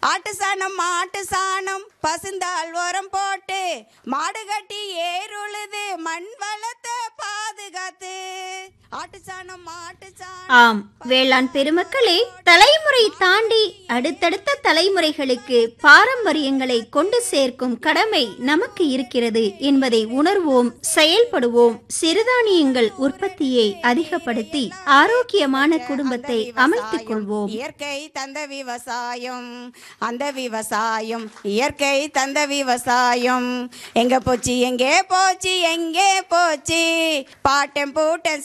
ஆட்டு சாணம் மாட்டு சாணம் பசுந்தால் உரம் போட்டு மாடு கட்டி ஏறுழுது மண் வளத்தை பாதுகாத்து ஆட்டு சாணம் மாட்டு சாணம் ஆம் வேளாண் பெருமக்களே தலைமுறை தாண்டி அடுத்தடுத்த தலைமுறைகளுக்கு பாரம்பரியங்களை கொண்டு சேர்க்கும் கடமை நமக்கு இருக்கிறது என்பதை உணர்வோம் செயல்படுவோம் சிறுதானியங்கள் உற்பத்தியை அதிகப்படுத்தி ஆரோக்கியமான குடும்பத்தை அமைத்துக் கொள்வோம் இயற்கை தந்த விவசாயம் அந்த விவசாயம் இயற்கை தந்த விவசாயம் எங்க போச்சு எங்கே போச்சு எங்கே போச்சு பாட்டன் பூட்டன்